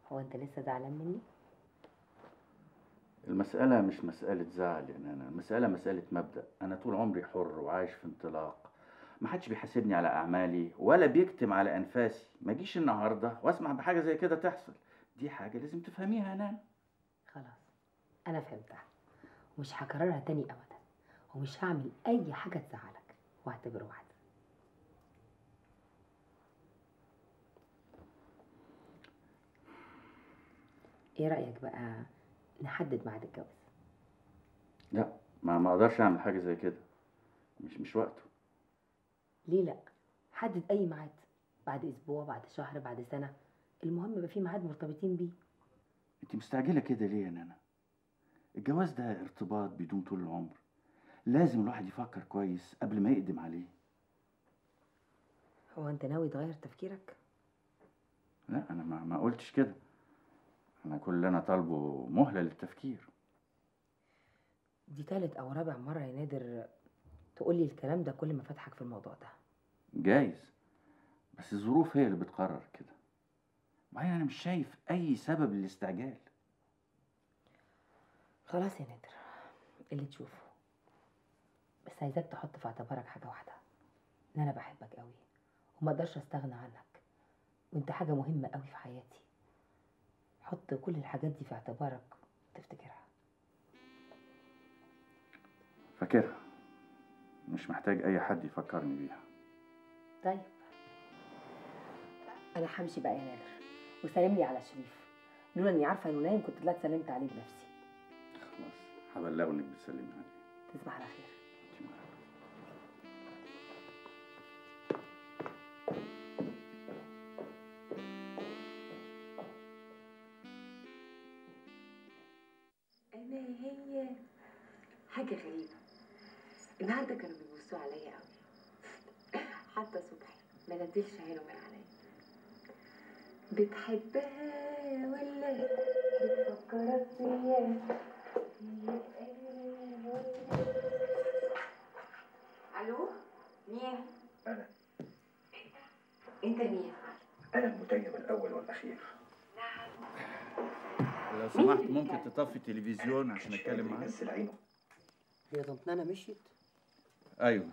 هو انت لسه زعلان مني المسألة مش مسألة زعل يعني أنا المسألة مسألة مبدأ أنا طول عمري حر وعايش في انطلاق ما حدش بيحاسبني على أعمالي ولا بيكتم على أنفاسي ما جيش النهاردة وأسمع بحاجة زي كده تحصل دي حاجة لازم تفهميها يا نانا خلاص انا فهمتها ومش هكررها تاني ابدا ومش هعمل اي حاجه تزعلك واعتبره واحده ايه رايك بقى نحدد ميعاد الجواز لا ما ما أقدرش أعمل حاجة زي كده مش مش وقته ليه لا حدد اي ميعاد بعد اسبوع بعد شهر بعد سنه المهم يبقى في ميعاد مرتبطين بيه أنت مستعجلة كده ليه يا نانا الجواز ده ارتباط بدون طول العمر لازم الواحد يفكر كويس قبل ما يقدم عليه هو انت ناوي تغير تفكيرك لا أنا ما, ما قلتش كده أنا كل اللي أنا طالبه مهلة للتفكير دي تالت او رابع مره يا نادر تقولي الكلام ده كل ما فتحك في الموضوع ده جايز بس الظروف هي اللي بتقرر كده وبعدين أنا مش شايف أي سبب للاستعجال خلاص يا نادر اللي تشوفه بس عايزاك تحط في اعتبارك حاجه واحده ان انا بحبك قوي وما اقدرش استغنى عنك وانت حاجه مهمه قوي في حياتي حط كل الحاجات دي في اعتبارك تفتكرها فاكرها مش محتاج أي حد يفكرني بيها طيب انا همشي بقى يا نادر وسلم لي على شريف لولا اني عارفه انه نايم كنت طلعت سلمت عليه بنفسي خلاص هبلغه إنك بتسلمي عليه تصبح على خير أنت معاك. انا هي حاجه غريبه النهارده كانوا بيبصوا عليا قوي حتى صبحي ما نزلش عينه من عليا بتحبها ولا بتفكرك فيا الو مين أنا. انت مين أنا المتيم الأول والأخير لو سمحت ممكن تطفي التلفزيون عشان مش أتكلم قادر معاك ينزل عينه هي طنط نانا مشيت أيوه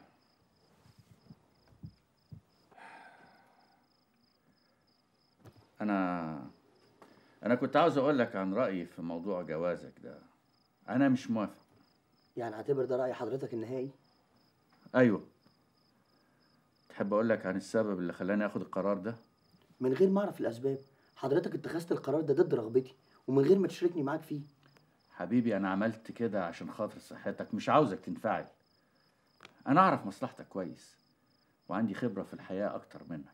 أنا أنا كنت عاوز أقول لك عن رأيي في موضوع جوازك ده أنا مش موافق يعني اعتبر ده راي حضرتك النهائي أيوه تحب أقول لك عن السبب اللي خلاني آخد القرار ده من غير ما اعرف الاسباب حضرتك اتخذت القرار ده ضد رغبتي ومن غير ما تشاركني معاك فيه حبيبي أنا عملت كده عشان خاطر صحتك مش عاوزك تنفعل أنا أعرف مصلحتك كويس وعندي خبرة في الحياة أكتر منك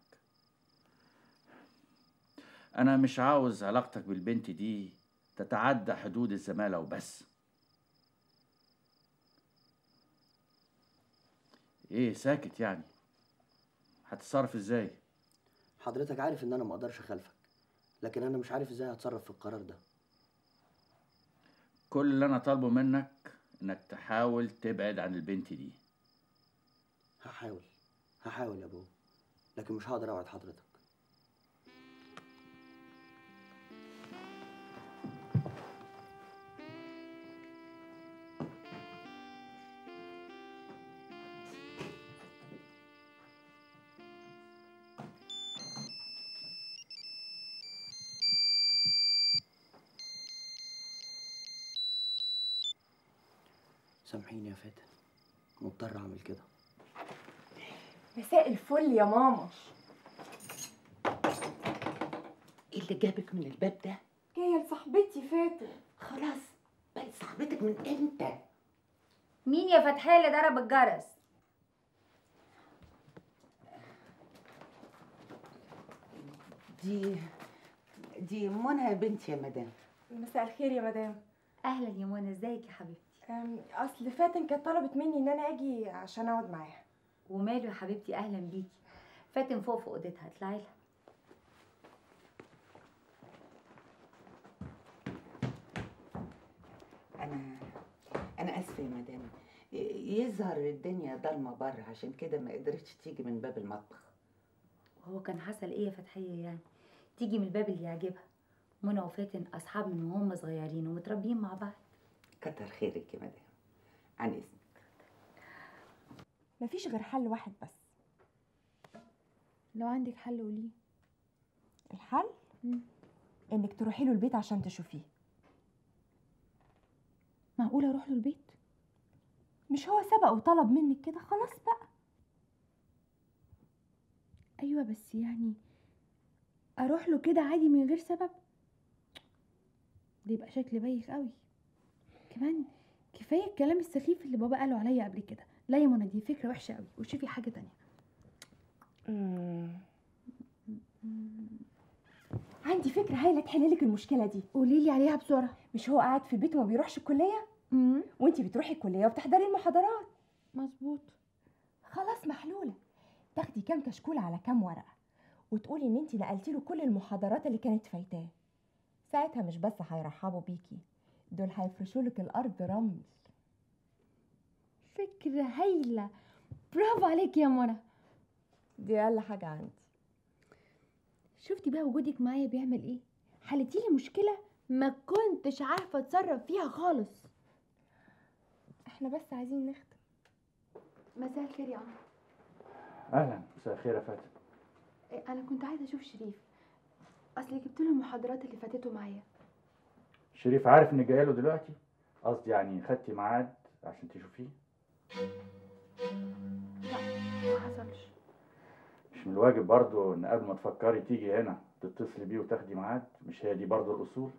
أنا مش عاوز علاقتك بالبنت دي تتعدى حدود الزمالة وبس إيه ساكت يعني هتتصرف إزاي حضرتك عارف ان انا ما اقدرش اخالفك لكن انا مش عارف ازاي هتصرف في القرار ده كل اللي أنا طالبه منك إنك تحاول تبعد عن البنت دي هحاول هحاول يا ابو لكن مش هقدر اوعد حضرتك سامحيني يا فاتن مضطر اعمل كده مساء الفل يا ماما ايه اللي جابك من الباب ده؟ جايه لصاحبتي فاتن خلاص بقت صاحبتك من امتى؟ مين يا فتحية اللي ضرب الجرس؟ دي دي منى يا بنتي يا مدام مساء الخير يا مدام أهلا يا منى ازيك يا حبيبتي؟ أم، اصل فاتن كانت طلبت مني ان انا اجي عشان اقعد معاها وماله يا حبيبتي أهلا بيكي فاتن فوق في أوضتها اطلعي لها انا انا اسفه يا مدام ي- يظهر الدنيا ضلمه بره عشان كده ما قدرتش تيجي من باب المطبخ وهو كان حصل إيه يا فتحية يعني؟ تيجي من الباب اللي يعجبها منى وفاتن اصحاب من وهم صغيرين ومتربيين مع بعض كتر خيرك يا مدام عن اذنك مفيش غير حل واحد بس لو عندك حل قوليه الحل مم. انك تروحي له البيت عشان تشوفيه معقولة اروح له البيت مش هو سبق وطلب منك كده خلاص بقى ايوه بس يعني اروح له كده عادي من غير سبب ده يبقى شكل بايخ قوي كمان كفايه الكلام السخيف اللي بابا قاله عليا قبل كده لا يا منى دي فكره وحشه قوي وشوفي حاجه تانية عندي فكره هايله تحل لك المشكله دي قولي لي عليها بسرعه مش هو قاعد في البيت وما بيروحش الكليه امم وانتي بتروحي الكليه وبتحضري المحاضرات مظبوط خلاص محلوله تاخدي كام كشكول على كام ورقه وتقولي ان انتي نقلتي له كل المحاضرات اللي كانت فايتاه ساعتها مش بس هيرحبوا بيكي دول هيفرشوا لك الارض رمل فكره هايله برافو عليك يا منى دي اقل حاجه عندي شفتي بقى وجودك معايا بيعمل ايه حلتي لي مشكله ما كنتش عارفه اتصرف فيها خالص احنا بس عايزين نختم مساء الخير يا عمر اهلا مساء الخير يا فاتن انا كنت عايزه اشوف شريف اصل جبت له المحاضرات اللي فاتته معايا شريف عارف انك جايه له دلوقتي قصدي يعني خدتي ميعاد عشان تشوفيه ما حصلش مش من الواجب برضه ان قبل ما تفكري تيجي هنا تتصلي بيه وتاخدي ميعاد مش هي دي برضه الاصول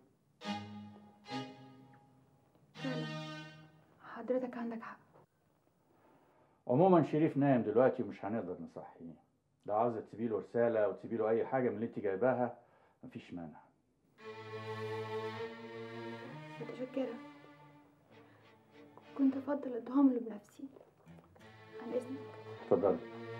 فعلا حضرتك عندك حق عموما شريف نايم دلوقتي ومش هنقدر نصحيه لو عاوزه تسيبي له رساله او تسيبي له اي حاجه من اللي انت جايباها مفيش مانع متشكرة كنت أفضل أدهم له بنفسي عن إذنك اتفضلي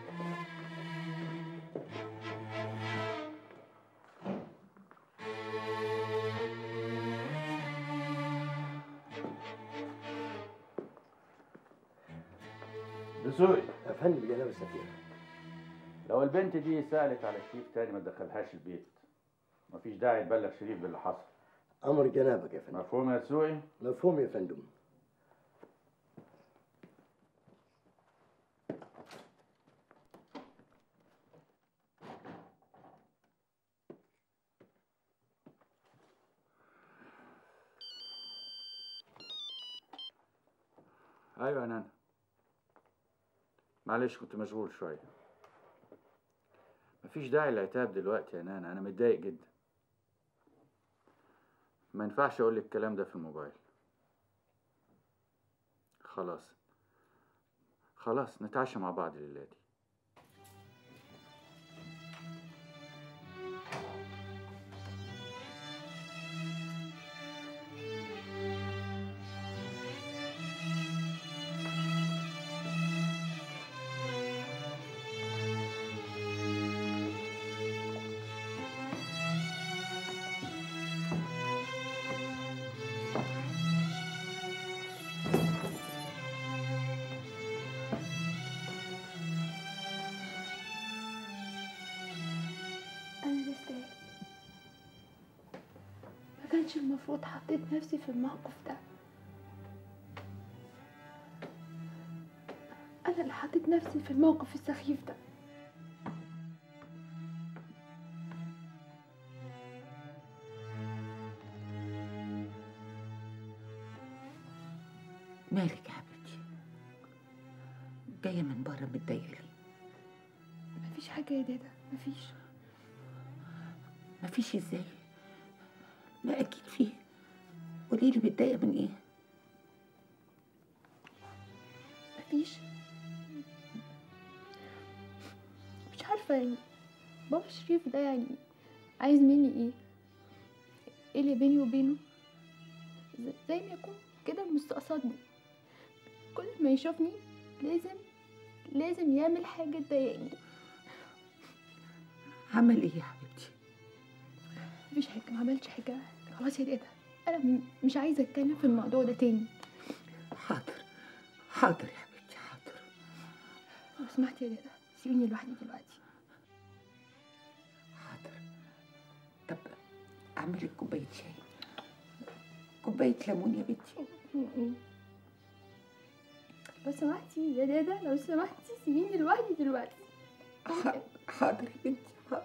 دسوقي يا فندم جناب السفير لو البنت دي سألت على شريف تاني ما تدخلهاش البيت مفيش داعي تبلغ شريف باللي حصل امر جنابك يا فندم مفهوم يا دسوقي مفهوم يا فندم ايوه يا نانا معلش كنت مشغول شويه مفيش داعي للعتاب دلوقتي يا نانا انا متضايق جدا ما ينفعش اقول لك الكلام ده في الموبايل خلاص خلاص نتعشى مع بعض الليله دي أنا بستاهل ما كانش المفروض حطيت نفسي في الموقف ده أنا اللي حطيت نفسي في الموقف السخيف ده مالك يا حبيبتي جايه من بره متضايقه ليه مفيش حاجة يا دادا مفيش مفيش ازاي لا اكيد فيه قولي لي متضايقه من ايه مفيش مش عارفة يعني بابا شريف ده يعني عايز مني ايه ايه اللي بيني وبينه ز- زي ما يكون كده مستقصدني كل ما يشوفني لازم لازم يعمل حاجة تضايقني عمل ايه يا حبيبتي مفيش حاجة ما عملتش حاجة خلاص يا دادا أنا م- مش عايزة أتكلم في الموضوع ده تاني حاضر حاضر يا حبيبتي حاضر لو سمحت يا دادا سيبيني لوحدي دلوقتي حاضر طب اعمل لك كوبايه شاي كوبايه ليمون يا بنتي لو سمحتي يا دادا لو سمحتي سيبيني لوحدي دلوقتي ح- حاضر يا بنتي حاضر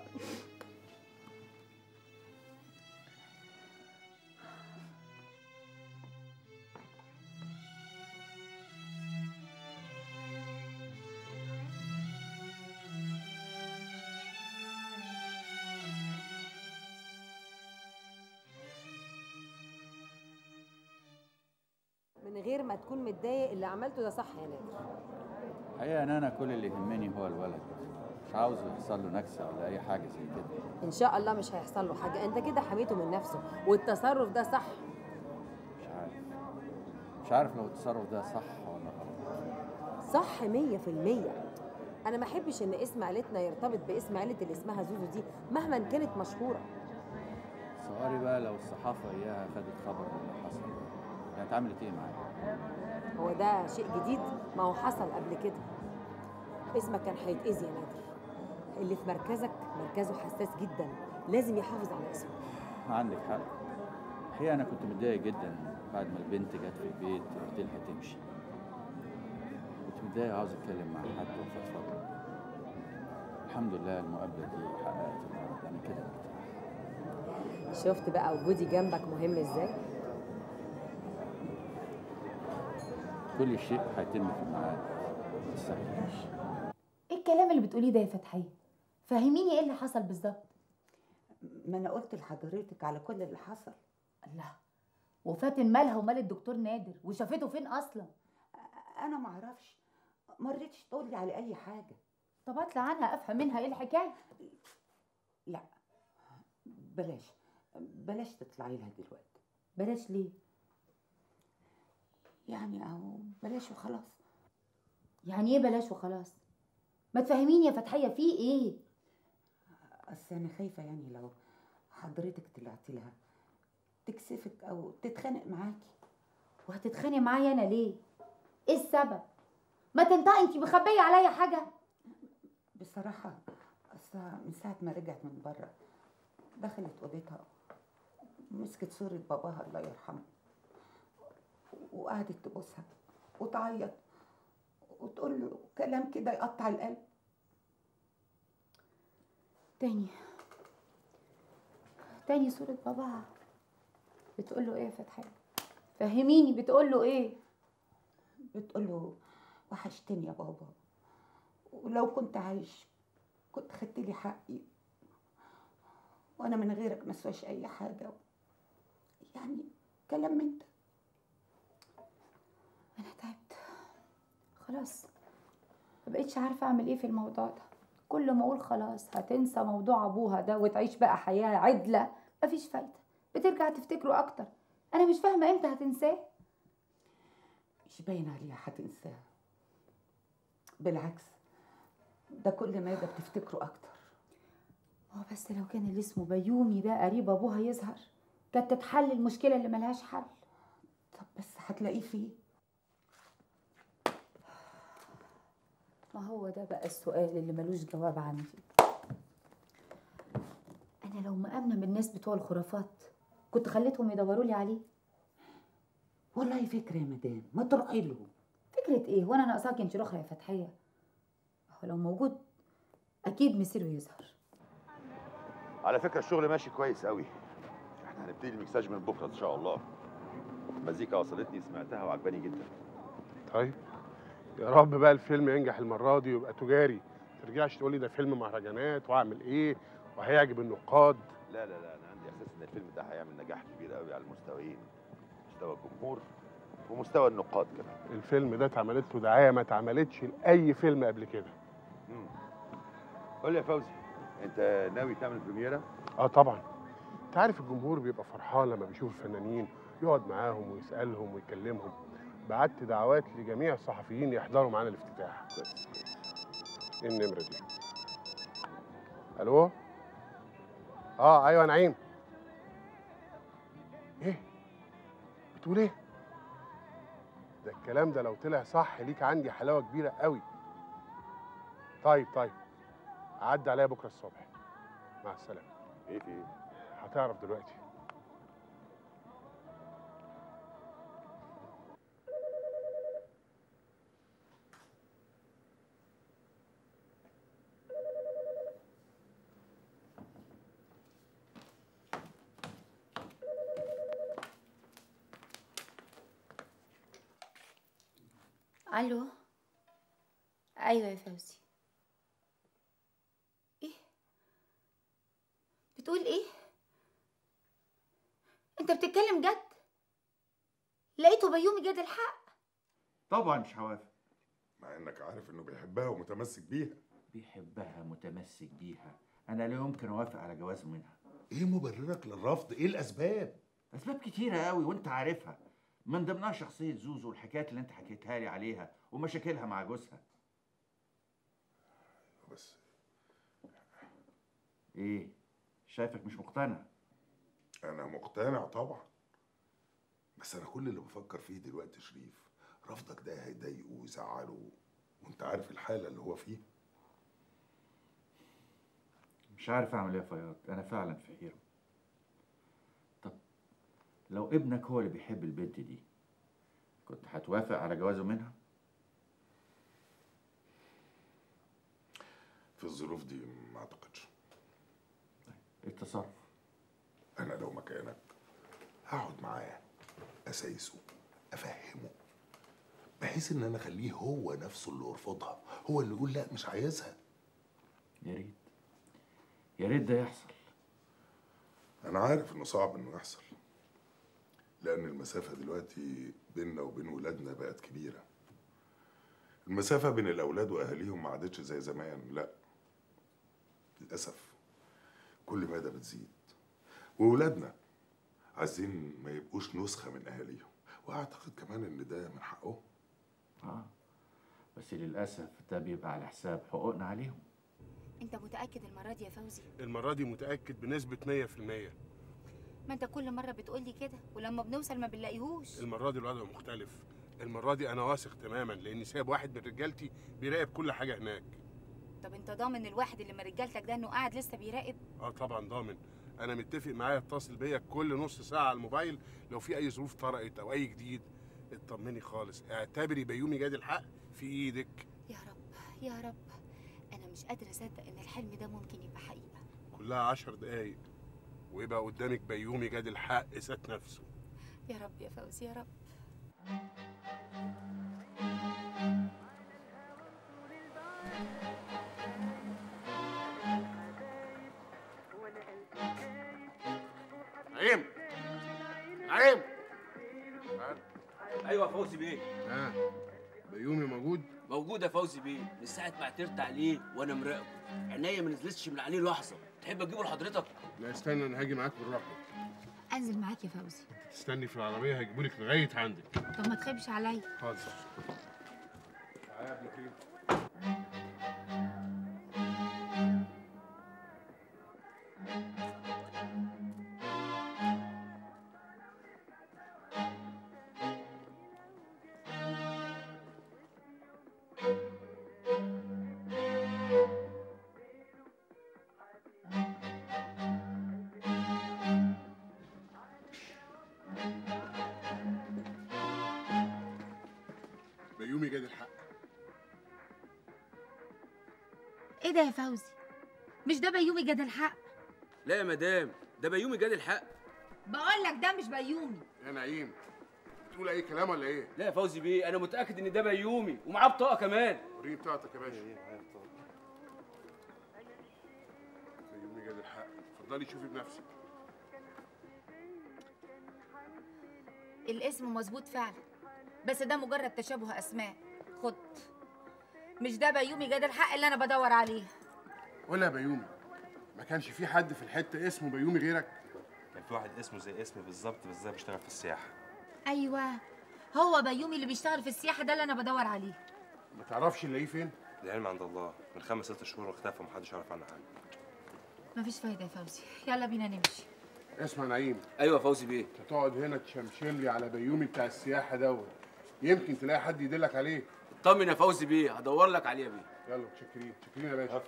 من غير ما تكون متضايق اللي عملته ده صح يا نادر الحقيقه ان انا كل اللي يهمني هو الولد مش عاوز يحصل له نكسه ولا اي حاجه زي كده ان شاء الله مش هيحصل له حاجه انت كده حميته من نفسه والتصرف ده صح مش عارف مش عارف لو التصرف ده صح ولا غلط صح مية في المية أنا ما أحبش إن اسم عيلتنا يرتبط باسم عيلة اللي اسمها زوزو دي مهما كانت مشهورة صوري بقى لو الصحافه اياها خدت خبر باللي حصل كانت عملت ايه معايا هو ده شيء جديد ما هو حصل قبل كده اسمك كان هيتأذي يا نادر اللي في مركزك مركزه حساس جدا لازم يحافظ على اسمه عندك حق الحقيقه انا كنت متضايق جدا بعد ما البنت جت في البيت وقلت لها تمشي كنت متضايق عاوز اتكلم مع حد وافضفض الحمد لله المقابله دي حققت الغرض انا كده مرتاح شفت بقى وجودي جنبك مهم ازاي كل شيء هيتم في الميعاد ما تستعجليش ايه الكلام اللي بتقوليه ده يا فتحيه فهميني ايه اللي حصل بالظبط ما انا قلت لحضرتك على كل اللي حصل الله وفاتن مالها ومال الدكتور نادر وشافته فين اصلا انا ما اعرفش ما رضيتش تقول لي على اي حاجه طب اطلع عنها افهم منها ايه الحكايه لا بلاش بلاش تطلعي لها دلوقتي بلاش ليه يعني اهو بلاش وخلاص يعني ايه بلاش وخلاص ما تفهميني يا فتحيه في ايه اصل انا خايفه يعني لو حضرتك طلعتي لها تكسفك او تتخانق معاكي وهتتخانق معايا انا ليه ايه السبب ما تنطقي انت مخبيه عليا حاجه بصراحه اصل من ساعه ما رجعت من بره دخلت اوضتها مسكت صوره باباها الله يرحمه وقعدت تبوسها وتعيط وتقول له كلام كده يقطع القلب تاني تاني صورة باباها بتقول له ايه يا فتحية فهميني بتقول له ايه بتقول له وحشتني يا بابا ولو كنت عايش كنت خدت لي حقي وانا من غيرك ما اسواش اي حاجه يعني كلام من ده انا تعبت خلاص ما بقتش عارفه اعمل ايه في الموضوع ده كل ما اقول خلاص هتنسى موضوع ابوها ده وتعيش بقى حياه عدله مفيش فايده بترجع تفتكره اكتر انا مش فاهمه امتى هتنساه مش باين عليها هتنساها بالعكس ده كل ما ده بتفتكره اكتر هو بس لو كان اللي اسمه بيومي ده قريب ابوها يظهر كانت تتحل المشكله اللي ملهاش حل طب بس هتلاقيه فيه ما هو ده بقى السؤال اللي ملوش جواب عندي انا لو مأمنة من الناس بتوع الخرافات كنت خليتهم يدوروا لي عليه والله فكره يا مدام ما تروحي له فكرة ايه وانا ناقصاك انت رخرة يا فتحية هو لو موجود اكيد مصيره يظهر على فكره الشغل ماشي كويس قوي احنا هنبتدي المكساج من بكره ان شاء الله المزيكا وصلتني سمعتها وعجباني جدا طيب يا رب بقى الفيلم ينجح المره دي ويبقى تجاري ما ترجعش تقول لي ده فيلم مهرجانات واعمل ايه وهيعجب النقاد لا لا لا انا عندي احساس ان الفيلم ده هيعمل نجاح كبير قوي على المستويين مستوى الجمهور ومستوى النقاد كمان الفيلم ده اتعملت له دعايه ما اتعملتش لاي فيلم قبل كده مم. قول لي يا فوزي انت ناوي تعمل بريميرا اه طبعا انت عارف الجمهور بيبقى فرحان لما بيشوف الفنانين يقعد معاهم ويسالهم ويكلمهم بعت دعوات لجميع الصحفيين يحضروا معانا الافتتاح ايه النمره دي الو اه ايوه نعيم ايه بتقول ايه ده الكلام ده لو طلع صح ليك عندي حلاوه كبيره قوي طيب طيب عدى عليا بكره الصبح مع السلامه ايه في ايه هتعرف دلوقتي الو ايوه يا فوزي ايه بتقول ايه انت بتتكلم جد لقيته بيومي جد الحق طبعا مش هوافق مع انك عارف انه بيحبها ومتمسك بيها بيحبها متمسك بيها انا لا يمكن اوافق على جوازه منها ايه مبررك للرفض ايه الاسباب اسباب كتيره قوي وانت عارفها من ضمنها شخصيه زوزو والحكايات اللي انت حكيتها لي عليها ومشاكلها مع جوزها بس ايه شايفك مش مقتنع انا مقتنع طبعا بس انا كل اللي بفكر فيه دلوقتي شريف رفضك ده هيضايقه ويزعله وانت عارف الحاله اللي هو فيها مش عارف اعمل ايه يا فياض انا فعلا في حيره طب لو ابنك هو اللي بيحب البنت دي كنت هتوافق على جوازه منها في الظروف دي ما اعتقدش ايه التصرف انا لو مكانك هقعد معاه اسايسه افهمه بحيث ان انا اخليه هو نفسه اللي يرفضها هو اللي يقول لا مش عايزها يا ريت يا ريت ده يحصل انا عارف انه صعب انه يحصل لان المسافه دلوقتي بيننا وبين ولادنا بقت كبيره المسافه بين الاولاد واهاليهم ما عادتش زي زمان لا للاسف كل مدى بتزيد وولادنا عايزين ما يبقوش نسخه من اهاليهم واعتقد كمان ان ده من حقهم اه بس للاسف ده بيبقى على حساب حقوقنا عليهم انت متاكد المره دي يا فوزي المرة دي متأكد بنسبة 100% ما انت كل مره بتقولي كده ولما بنوصل ما بنلاقيهوش المرة دي الوضع مختلف المرة دي أنا واثق تماما لأني سايب واحد من رجالتي بيراقب كل حاجة هناك طب انت ضامن الواحد اللي من رجالتك ده انه قاعد لسه بيراقب اه طبعا ضامن انا متفق معاه يتصل بيا كل نص ساعه على الموبايل لو في اي ظروف طرقت او اي جديد اطمني خالص اعتبري بيومي جاد الحق في ايدك يا رب يا رب انا مش قادره اصدق ان الحلم ده ممكن يبقى حقيقه كلها عشر دقايق ويبقى قدامك بيومي جاد الحق ذات نفسه يا رب يا فوزي يا رب نعيم نعيم ايوه فوزي بيه ها بيومي موجود موجود يا فوزي بيه من ساعه ما اعترت عليه وانا مراقبه عينيا ما نزلتش من عليه لحظه تحب اجيبه لحضرتك لا استنى انا هاجي معاك بالراحه انزل معاك يا فوزي تستني في العربيه هجيبولك لغايه عندك طب ما تخيبش عليا حاضر تعالى يا ابن كريم بيومي جاد الحق ايه ده يا فوزي مش ده بيومي جد الحق لا يا مدام ده بيومي جاد الحق بقول لك ده مش بيومي يا نعيم بتقول اي كلام ولا ايه لا يا فوزي بيه انا متاكد ان ده بيومي ومعاه بطاقه كمان وريني بتاعتك يا باشا بيومي جاد الحق اتفضلي شوفي بنفسك الاسم مظبوط فعلا بس ده مجرد تشابه اسماء خد مش ده بيومي جد الحق اللي انا بدور عليه ولا يا بيومي ما كانش في حد في الحته اسمه بيومي غيرك كان في واحد اسمه زي اسمي بالظبط بس ده بيشتغل في السياحه ايوه هو بيومي اللي بيشتغل في السياحه ده اللي انا بدور عليه ما تعرفش نلاقيه فين العلم عند الله من خمس ست شهور واختفى ومحدش يعرف عنه حاجه مفيش فايده يا فوزي يلا بينا نمشي اسمع نعيم ايوه يا فوزي بيه انت تقعد هنا تشمشم لي على بيومي بتاع السياحه دوت يمكن تلاقي حد يدلك عليه طمن يا فوزي بيه هدور لك عليه يا بيه يلا متشكرين متشكرين يا باشا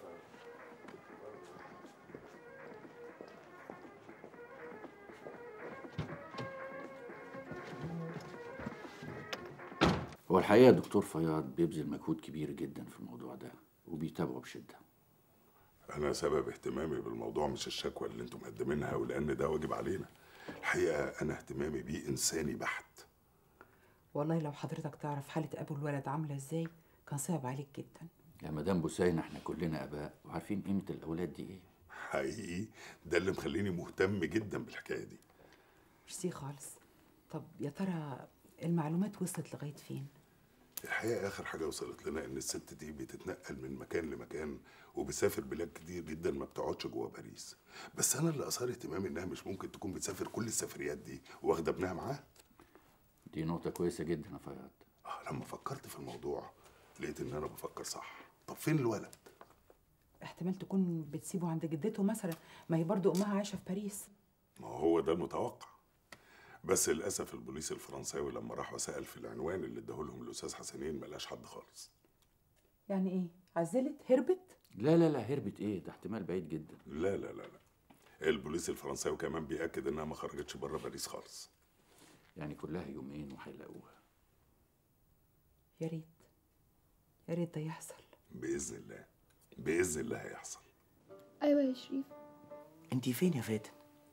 هو الحقيقه الدكتور فياض بيبذل مجهود كبير جدا في الموضوع ده وبيتابعه بشده انا سبب اهتمامي بالموضوع مش الشكوى اللي انتم مقدمينها ولان ده واجب علينا الحقيقه انا اهتمامي بيه انساني بحت والله لو حضرتك تعرف حالة أبو الولد عاملة إزاي كان صعب عليك جدا يا مدام بوسينة احنا كلنا اباء وعارفين قيمة الاولاد دي ايه حقيقي ده اللي مخليني مهتم جدا بالحكايه دي ميرسي خالص طب يا ترى المعلومات وصلت لغاية فين؟ الحقيقه اخر حاجه وصلت لنا ان الست دي بتتنقل من مكان لمكان وبتسافر بلاد كتير جدا ما بتقعدش جوه باريس بس انا اللي اثار اهتمامي انها مش ممكن تكون بتسافر كل السفريات دي واخده ابنها معاها دي نقطة كويسة جدا يا فياض اه لما فكرت في الموضوع لقيت ان انا بفكر صح طب فين الولد احتمال تكون بتسيبه عند جدته مثلا ما هي برضو أمها عايشة في باريس ما هو ده المتوقع بس للاسف البوليس الفرنساوي لما راح وسال في العنوان اللي اداهولهم الاستاذ حسنين ما لقاش حد خالص يعني إيه؟ عزلت؟ هربت؟ لا لا لا هربت ايه ده احتمال بعيد جدا لا لا لا لا البوليس الفرنساوي كمان بيأكد انها ما خرجتش بره باريس خالص يعني كلها يومين وهيلاقوها يا ريت يا ريت ده يحصل باذن الله باذن الله هيحصل ايوه يا شريف انتي فين يا فاتن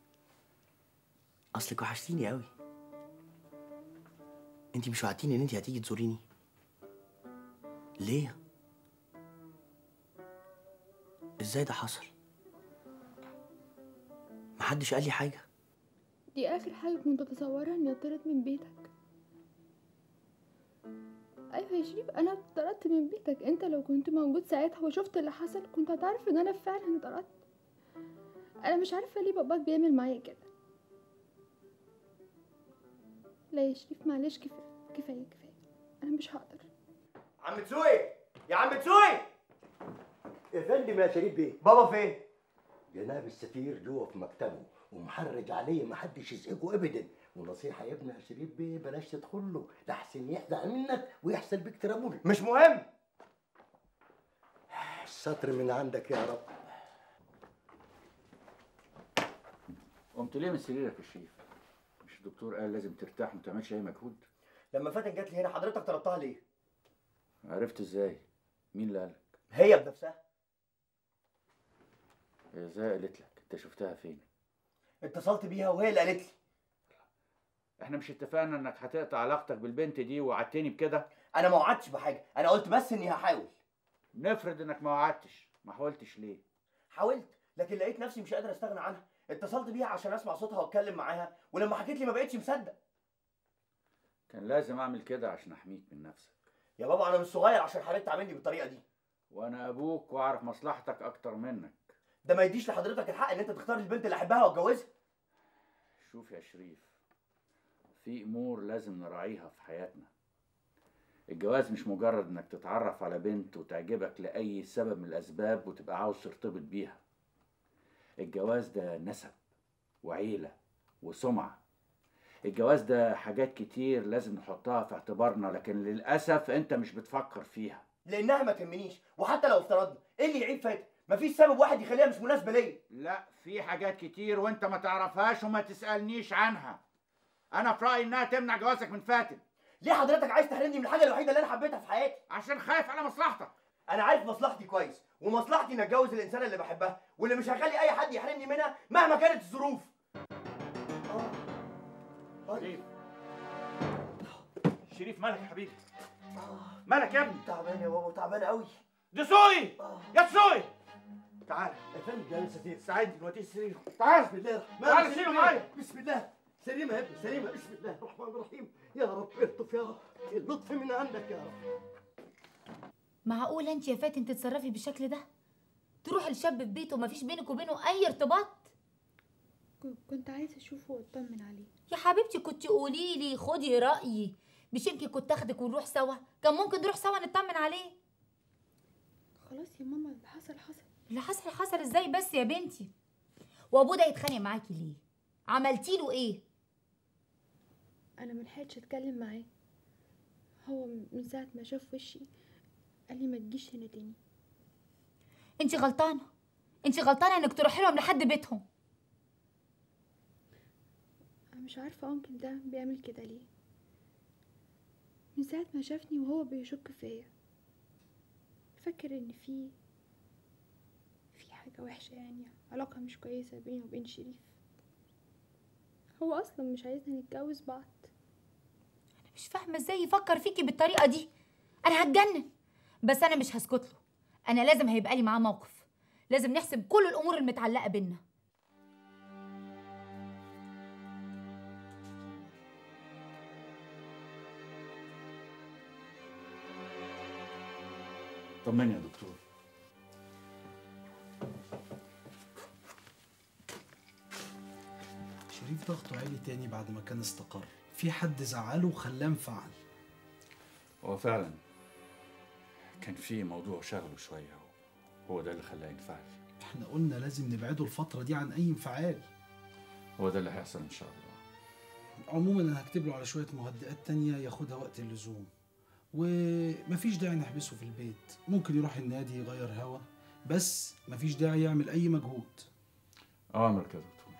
اصلك وحشتيني قوي انتي مش وعدتيني ان انتي هتيجي تزوريني ليه ازاي ده حصل محدش قال لي حاجه دي اخر حاجه كنت اتصورها اني اتطرد من بيتك ايوه يا شريف انا اتطردت من بيتك انت لو كنت موجود ساعتها وشفت اللي حصل كنت هتعرف ان انا فعلا اتطردت انا مش عارفه ليه باباك بيعمل معايا كده لا يا شريف معلش كفايه كفايه كفايه انا مش هقدر عم تسوقي يا عم تسوقي يا فندم يا شريف بيه بابا فين جناب السفير جوه في مكتبه ومحرج عليه محدش يزعجه ابدا ونصيحه يا ابني يا شريف بيه بلاش تدخل له لحسن يحدق منك ويحصل بيك ترامل مش مهم الستر من عندك يا رب قمت ليه من سريرك يا شريف مش الدكتور قال لازم ترتاح وما تعملش اي مجهود لما فاتن جات لي هنا حضرتك طردتها ليه عرفت ازاي مين اللي قالك هي بنفسها هي ازاي قالت لك انت شفتها فين اتصلت بيها وهي اللي قالت لي احنا مش اتفقنا انك هتقطع علاقتك بالبنت دي وعدتني بكده انا ما وعدتش بحاجه انا قلت بس اني هحاول نفرض انك ما وعدتش ما حاولتش ليه حاولت لكن لقيت نفسي مش قادر استغنى عنها اتصلت بيها عشان اسمع صوتها واتكلم معاها ولما حكيت لي ما بقتش مصدق كان لازم اعمل كده عشان احميك من نفسك يا بابا انا مش صغير عشان حضرتك تعاملني بالطريقه دي وانا ابوك واعرف مصلحتك اكتر منك ده ما يديش لحضرتك الحق ان انت تختار البنت اللي احبها واتجوزها شوف يا شريف في امور لازم نراعيها في حياتنا الجواز مش مجرد انك تتعرف على بنت وتعجبك لاي سبب من الاسباب وتبقى عاوز ترتبط بيها الجواز ده نسب وعيله وسمعه الجواز ده حاجات كتير لازم نحطها في اعتبارنا لكن للاسف انت مش بتفكر فيها لانها ما تهمنيش وحتى لو افترضنا ايه اللي يعيب فاتن مفيش سبب واحد يخليها مش مناسبه ليا لا في حاجات كتير وانت ما تعرفهاش وما تسالنيش عنها انا في رايي انها تمنع جوازك من فاتن ليه حضرتك عايز تحرمني من الحاجه الوحيده اللي انا حبيتها في حياتي عشان خايف على مصلحتك انا عارف مصلحتي كويس ومصلحتي اني اتجوز الانسانه اللي بحبها واللي مش هخلي اي حد يحرمني منها مهما كانت الظروف شريف شريف مالك يا حبيبي مالك يا ابني تعبان يا بابا تعبان قوي دسوقي يا دسوقي تعال يا فندم يا سفير ساعدني دلوقتي السرير تعال بسم الله الرحمن تعال الرحيم. شيله معايا بسم الله سليمة يا ابني سليمة بسم الله الرحمن الرحيم يا رب الطف يا رب اللطف من عندك يا رب معقولة انت يا فاتن تتصرفي بالشكل ده تروح الشاب في بيته ومفيش بينك وبينه اي ارتباط كنت عايزه اشوفه واطمن عليه يا حبيبتي كنت قولي لي خدي رايي مش يمكن كنت اخدك ونروح سوا كان ممكن نروح سوا نطمن عليه خلاص يا ماما اللي حصل حصل اللي حصل حصل ازاي بس يا بنتي وابوه ده يتخانق معاكي ليه عملتي له ايه انا ملحقتش اتكلم معاه هو من ساعه ما شاف وشي قال لي ما تجيش هنا تاني انت غلطانه انت غلطانه انك تروحي لهم لحد بيتهم انا مش عارفه ممكن ده بيعمل كده ليه من ساعه ما شافني وهو بيشك فيا فاكر ان في في حاجه وحشه يعني علاقه مش كويسه بيني وبين شريف هو اصلا مش عايزنا نتجوز بعض مش فاهمه ازاي يفكر فيكي بالطريقه دي انا هتجنن بس انا مش هسكت له انا لازم هيبقى لي معاه موقف لازم نحسب كل الامور المتعلقه بينا طمني يا دكتور شريف ضغطه عالي تاني بعد ما كان استقر في حد زعله وخلاه انفعل هو فعلا كان في موضوع شغله شويه هو ده اللي خلاه ينفعل احنا قلنا لازم نبعده الفترة دي عن أي انفعال هو ده اللي هيحصل ان شاء الله عموما أنا هكتب له على شوية مهدئات تانية ياخدها وقت اللزوم ومفيش داعي نحبسه في البيت ممكن يروح النادي يغير هوا بس مفيش داعي يعمل أي مجهود اوامرك يا دكتور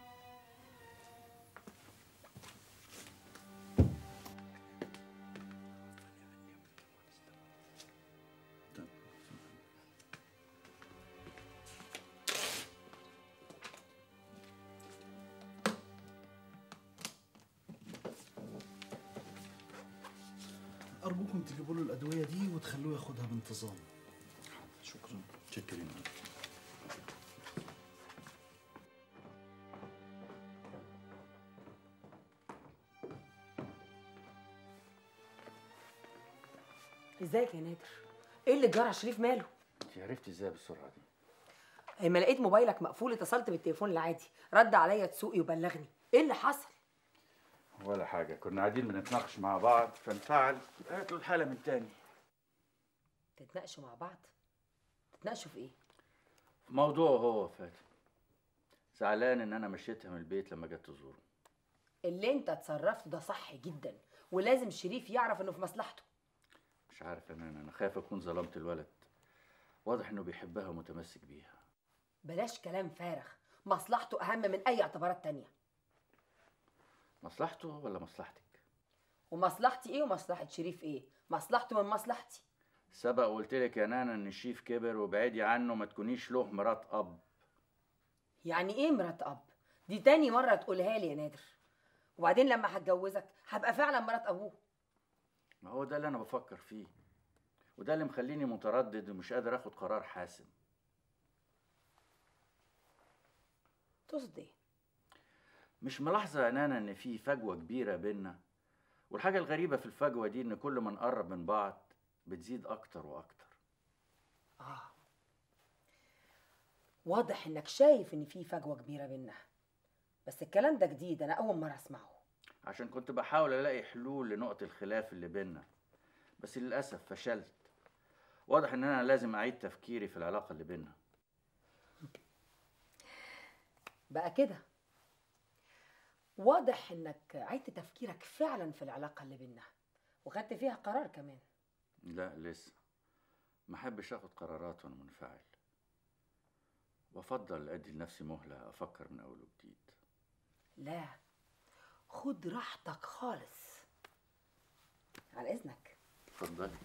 أرجوكم تجيبوا له الأدوية دي وتخلوه ياخدها بانتظام شكرا شكرا ازيك يا نادر ايه اللي جرى شريف ماله انت عرفتي ازاي بالسرعه دي اما لقيت موبايلك مقفول اتصلت بالتليفون العادي رد عليا تسوقي وبلغني ايه اللي حصل ولا حاجه كنا قاعدين بنتناقش مع بعض فانفعل قالت له الحاله من تاني تتناقشوا مع بعض تتناقشوا في ايه في موضوع هو فاتن زعلان ان انا مشيتها من البيت لما جت تزوره اللي انت اتصرفته ده صح جدا ولازم شريف يعرف انه في مصلحته مش عارف يا نانا انا خايف اكون ظلمت الولد واضح انه بيحبها ومتمسك بيها بلاش كلام فارغ مصلحته اهم من اي اعتبارات تانية مصلحته ولا مصلحتك ومصلحتي ايه ومصلحة شريف ايه مصلحته من مصلحتي سبق وقلت لك يا نانا ان الشيف كبر وبعدي عنه ما تكونيش له مرات اب يعني ايه مرات اب دي تاني مرة تقولها لي يا نادر وبعدين لما هتجوزك هبقى فعلا مرات ابوه ما هو ده اللي انا بفكر فيه وده اللي مخليني متردد ومش قادر اخد قرار حاسم تقصد ايه مش ملاحظة يا نانا إن في فجوة كبيرة بينا والحاجة الغريبة في الفجوة دي إن كل ما نقرب من بعض بتزيد أكتر وأكتر اه واضح انك شايف ان في فجوة كبيرة بينا بس الكلام ده جديد انا اول مرة اسمعه عشان كنت بحاول ألاقي حلول لنقط الخلاف اللي بينا بس للأسف فشلت واضح إن أنا لازم أعيد تفكيري في العلاقة اللي بينا بقى كده واضح انك عدت تفكيرك فعلا في العلاقة اللي بينا وخدت فيها قرار كمان لا لسه ما أحبش أخد قرارات وأنا منفعل وأفضل أدي لنفسي مهلة أفكر من أول وجديد لا خد راحتك خالص على اذنك اتفضلي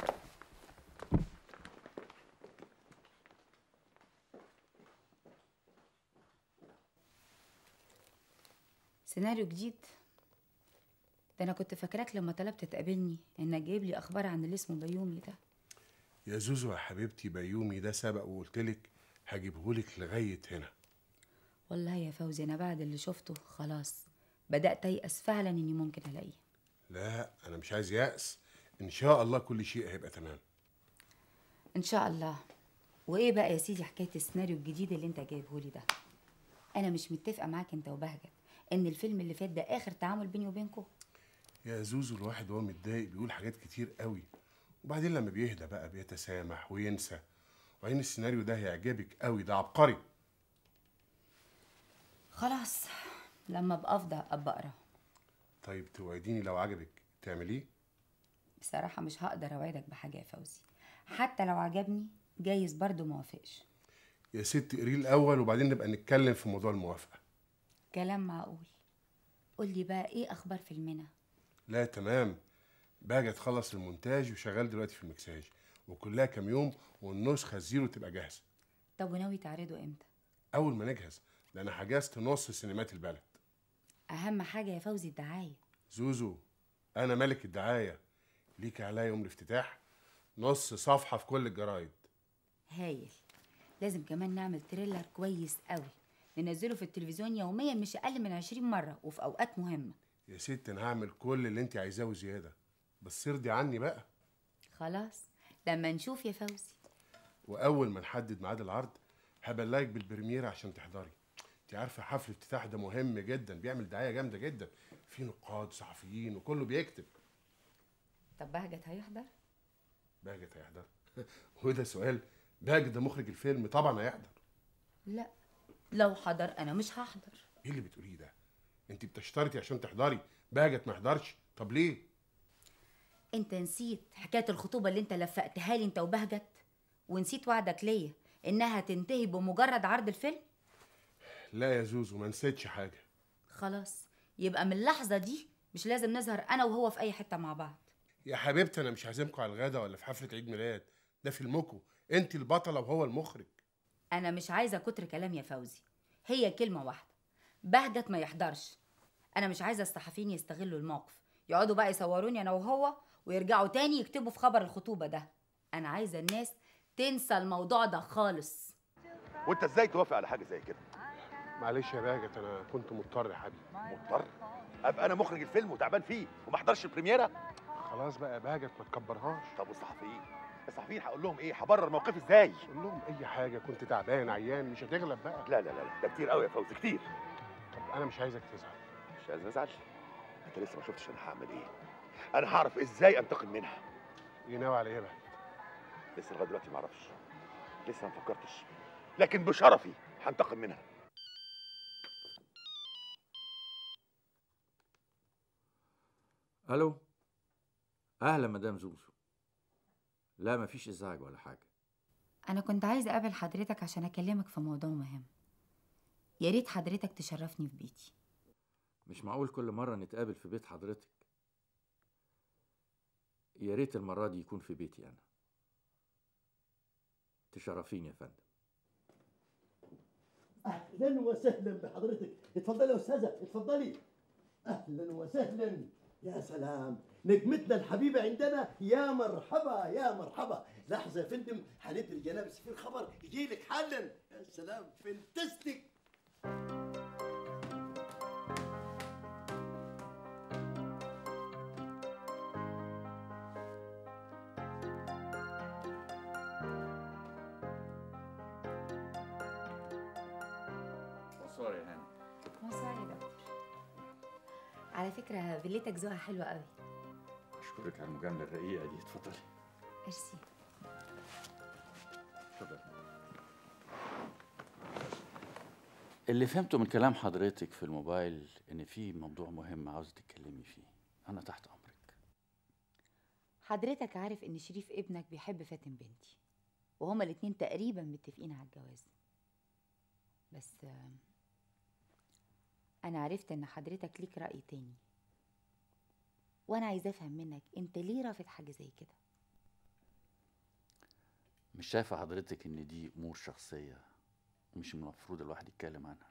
سيناريو جديد ده انا كنت فاكراك لما طلبت تقابلني انك جايب لي اخبار عن اللي اسمه بيومي ده يا زوزو يا حبيبتي بيومي ده سبق وقلتلك هجيبهولك لغاية هنا والله يا فوزي انا بعد اللي شفته خلاص بدات ايأس فعلا اني ممكن الاقيه لا أنا مش عايز يأس إن شاء الله كل شيء هيبقى تمام ان شاء الله وايه بقى يا سيدي حكايه السيناريو الجديد اللي انت جايبه لي ده انا مش متفقه معاك انت وبهجت ان الفيلم اللي فات ده اخر تعامل بيني وبينكم يا زوزو الواحد وهو متضايق بيقول حاجات كتير قوي وبعدين لما بيهدى بقى بيتسامح وينسى وبعدين السيناريو ده هيعجبك قوي ده عبقري خلاص لما ابقى افضى ابقى اقرا طيب توعديني لو عجبك تعمليه بصراحه مش هقدر اوعدك بحاجه يا فوزي حتى لو عجبني جايز برضو موافقش يا ست قريه الاول وبعدين نبقى نتكلم في موضوع الموافقه كلام معقول قولي بقى ايه اخبار فيلمنا لا تمام باجي تخلص المونتاج وشغال دلوقتي في المكساج وكلها كام يوم والنسخه الزيرو تبقى جاهزه طب وناوي تعرضه امتى اول ما نجهز ده انا حجزت نص سينمات البلد اهم حاجه يا فوزي الدعايه زوزو انا ملك الدعايه ليك عليا يوم الافتتاح نص صفحه في كل الجرايد هايل لازم كمان نعمل تريلر كويس قوي ننزله في التلفزيون يوميا مش اقل من 20 مره وفي اوقات مهمه يا ست انا هعمل كل اللي انت عايزاه وزياده بس ارضي عني بقى خلاص لما نشوف يا فوزي واول ما نحدد ميعاد العرض هبلغك بالبريمير عشان تحضري انت عارفه حفل الافتتاح ده مهم جدا بيعمل دعايه جامده جدا في نقاد صحفيين وكله بيكتب طب بهجت هيحضر بهجت هيحضر وده سؤال بهجت ده مخرج الفيلم طبعا هيحضر لا لو حضر انا مش هحضر ايه اللي بتقوليه ده انت بتشترطي عشان تحضري بهجت ما يحضرش طب ليه انت نسيت حكايه الخطوبه اللي انت لفقتها لي انت وبهجت ونسيت وعدك ليا انها تنتهي بمجرد عرض الفيلم لا يا زوزو ما نسيتش حاجه خلاص يبقى من اللحظه دي مش لازم نظهر انا وهو في اي حته مع بعض يا حبيبتي انا مش عازمكم على الغدا ولا في حفله عيد ميلاد ده فيلمكم انت البطله وهو المخرج انا مش عايزه كتر كلام يا فوزي هي كلمه واحده بهجت ما يحضرش انا مش عايزه الصحفيين يستغلوا الموقف يقعدوا بقى يصوروني انا وهو ويرجعوا تاني يكتبوا في خبر الخطوبه ده انا عايزه الناس تنسى الموضوع ده خالص وانت ازاي توافق على حاجه زي كده معلش يا باجت انا كنت مضطر يا حبيبي مضطر ابقى انا مخرج الفيلم وتعبان فيه وما احضرش البريميره خلاص بقى يا باجت ما تكبرهاش طب والصحفيين الصحفيين هقول لهم ايه هبرر موقفي ازاي قول لهم اي حاجه كنت تعبان عيان مش هتغلب بقى لا لا لا لا ده كتير قوي يا فوزي كتير طب انا مش عايزك تزعل مش عايز ازعل انت لسه ما شفتش انا هعمل ايه انا هعرف ازاي انتقم منها ايه ناوي على ايه بقى لسه لغايه دلوقتي ما اعرفش لسه ما فكرتش لكن بشرفي هنتقم منها الو اهلا مدام زوزو لا مفيش ازعاج ولا حاجه انا كنت عايزه اقابل حضرتك عشان اكلمك في موضوع مهم يا ريت حضرتك تشرفني في بيتي مش معقول كل مره نتقابل في بيت حضرتك يا ريت المره دي يكون في بيتي انا تشرفيني يا فندم اهلا وسهلا بحضرتك اتفضلي يا استاذه اتفضلي اهلا وسهلا يا سلام نجمتنا الحبيبه عندنا يا مرحبا يا مرحبا لحظه يا فندم هندي جناب السفير خبر يجي لك حالا يا سلام فانتستيك بونسوار يا هاني مساء يا دكتور على فكره فيلتك ذوقها حلوه قوي اشكرك على المجامله الرقيقه دي اتفضلي ميرسي اتفضل اللي فهمته من كلام حضرتك في الموبايل ان في موضوع مهم عاوزه تتكلمي فيه انا تحت امرك حضرتك عارف ان شريف ابنك بيحب فاتن بنتي وهما الاتنين تقريبا متفقين على الجواز بس آه، انا عرفت ان حضرتك ليك رأي تاني وانا عايزه افهم منك انت ليه رافض حاجه زي كده مش شايفه حضرتك ان دي امور شخصيه مش من المفروض الواحد يتكلم عنها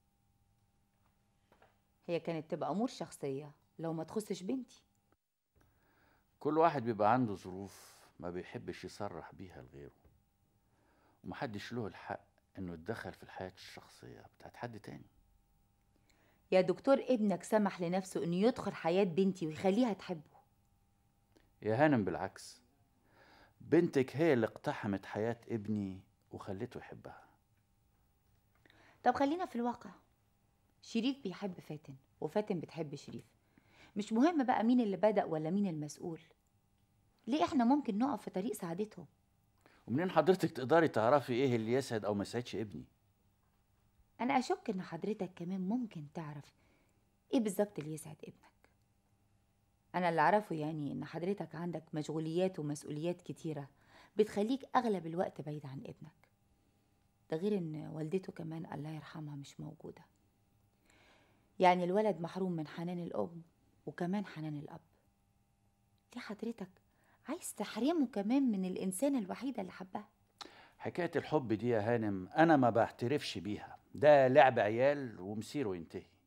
هي كانت تبقى امور شخصيه لو ما تخصش بنتي كل واحد بيبقى عنده ظروف ما بيحبش يصرح بيها لغيره ومحدش له الحق انه يتدخل في الحياة الشخصية بتاعت حد تاني يا دكتور ابنك سمح لنفسه انه يدخل حياه بنتي ويخليها تحبه يا هانم بالعكس بنتك هي اللي اقتحمت حياة ابني وخلته يحبها طب خلينا في الواقع شريف بيحب فاتن وفاتن بتحب شريف مش مهم بقى مين اللي بدأ ولا مين المسؤول ليه احنا ممكن نقف في طريق سعادتهم ومنين حضرتك تقدري تعرفي ايه اللي يسعد او ما يسعدش ابني انا اشك ان حضرتك كمان ممكن تعرف ايه بالظبط اللي يسعد ابنك انا اللي اعرفه يعني ان حضرتك عندك مشغوليات ومسؤوليات كتيره بتخليك اغلب الوقت بعيد عن ابنك ده غير ان والدته كمان الله يرحمها مش موجوده يعني الولد محروم من حنان الام وكمان حنان الاب ليه حضرتك عايز تحرمه كمان من الانسانه الوحيده اللي حبها حكاية الحب دي يا هانم انا ما بعترفش بيها ده لعب عيال ومصيره ينتهي